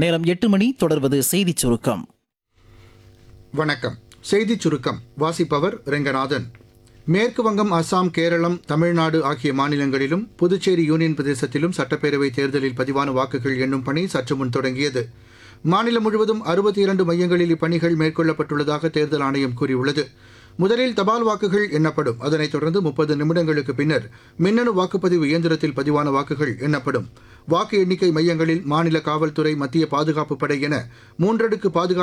நேரம் எட்டு மணி தொடர்வது செய்திச் சுருக்கம் வணக்கம் செய்திச் சுருக்கம் வாசிப்பவர் ரெங்கநாதன் மேற்கு வங்கம் அஸ்ஸாம் கேரளம் தமிழ்நாடு ஆகிய மாநிலங்களிலும் புதுச்சேரி யூனியன் பிரதேசத்திலும் சட்டப்பேரவை தேர்தலில் பதிவான வாக்குகள் எண்ணும் பணி சற்று முன் தொடங்கியது மாநிலம் முழுவதும் அறுபத்தி இரண்டு மையங்களில் இப்பணிகள் மேற்கொள்ளப்பட்டுள்ளதாக தேர்தல் ஆணையம் கூறியுள்ளது முதலில் தபால் வாக்குகள் எண்ணப்படும் அதனைத் தொடர்ந்து முப்பது நிமிடங்களுக்கு பின்னர் மின்னணு வாக்குப்பதிவு இயந்திரத்தில் பதிவான வாக்குகள் எண்ணப்படும் வாக்கு எண்ணிக்கை மையங்களில் மாநில காவல்துறை மத்திய பாதுகாப்பு படை என மூன்றடுக்கு பாதுகாப்பு